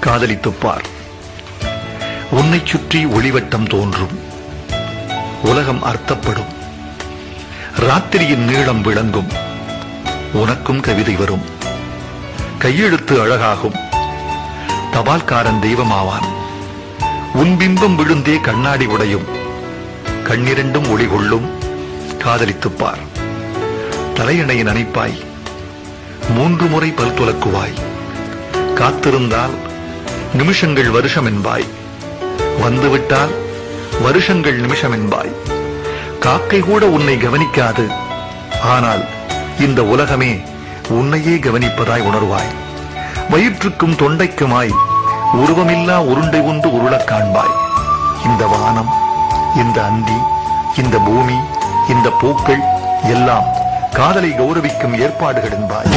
காதலித்துப் பார் உன்னைச் சுற்றி ஒளிவட்டம் தோன்றும் உலகம் அர்த்தப்படும் ராத்திரியின் நீளம் விளங்கும் உனக்கும் கவிதை வரும் கையெழுத்து அழகாகும் தபால்காரன் தெய்வமாவான் உன் பிம்பம் விழுந்தே கண்ணாடி உடையும் கண்ணிரண்டும் ஒளி கொள்ளும் காதலித்துப் பார் தலையணையை நனைப்பாய் மூன்று முறை பல் துலக்குவாய் காத்திருந்தால் நிமிஷங்கள் வருஷம் என்பாய் வந்துவிட்டால் வருஷங்கள் நிமிஷம் என்பாய் காக்கை கூட உன்னை கவனிக்காது ஆனால் இந்த உலகமே உன்னையே கவனிப்பதாய் உணர்வாய் வயிற்றுக்கும் தொண்டைக்குமாய் உருவமில்லா உருண்டை ஒன்று உருளக் காண்பாய் இந்த வானம் இந்த அந்தி இந்த பூமி இந்த பூக்கள் எல்லாம் காதலை கௌரவிக்கும் ஏற்பாடுகள் என்பாய்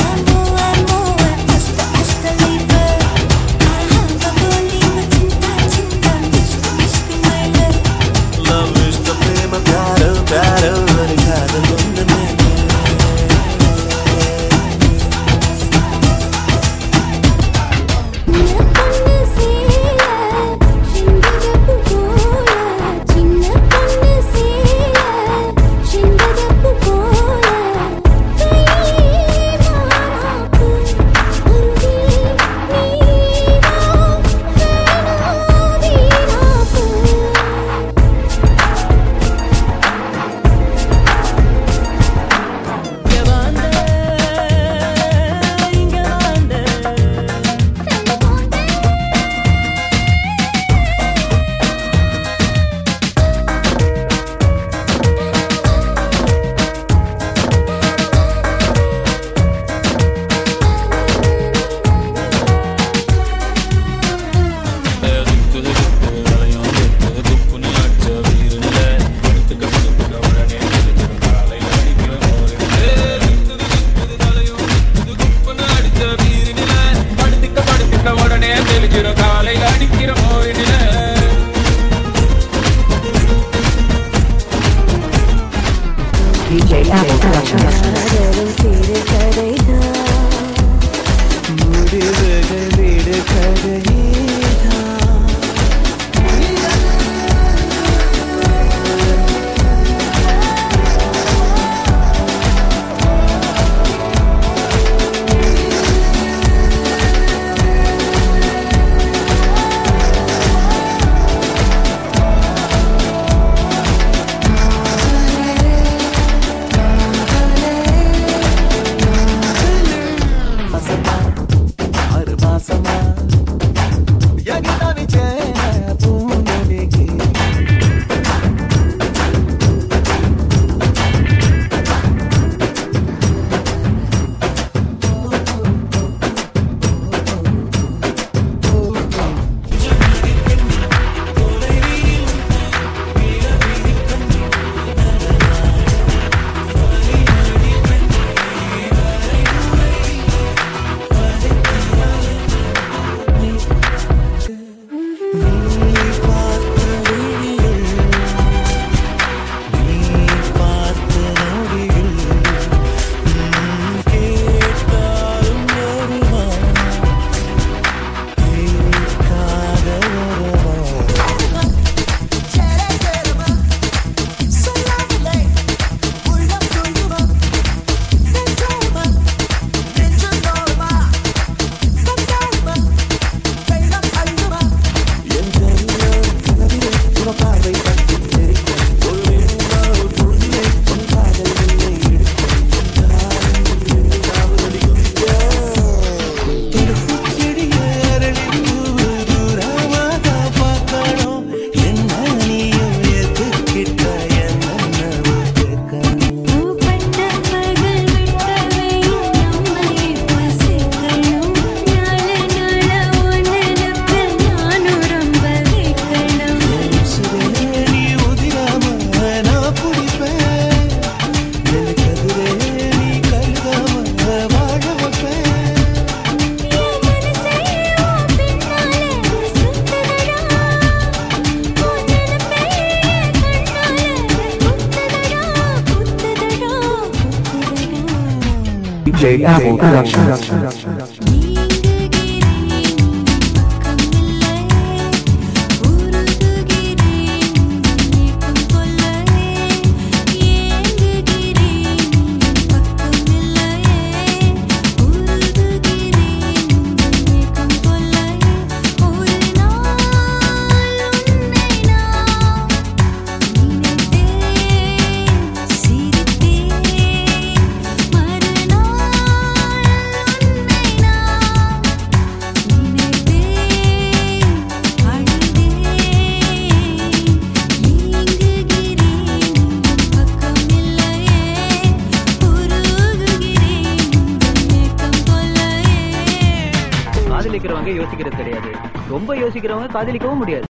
Love is the prema प्यारो प्यारो अरे कादल उन्नने உடனே தெளிக்கிற காலையில் அடிக்கிற மோயினில DJ Apple Productions. முடிவுகள் வீடு கதையேதான் மாசமா ஆறு மாசமா எகிட்டானி சேன பூனடிக்கு நீ பார்த்த விழியில் நீ பார்த்த நொடியில் உம் கேட்டாலும் வருமா கேட்காத வருமா வாழ வைப்பேன் DJ Apple Productions. யோசிக்கிறது கிடையாது ரொம்ப யோசிக்கிறவங்க காதலிக்கவும் முடியாது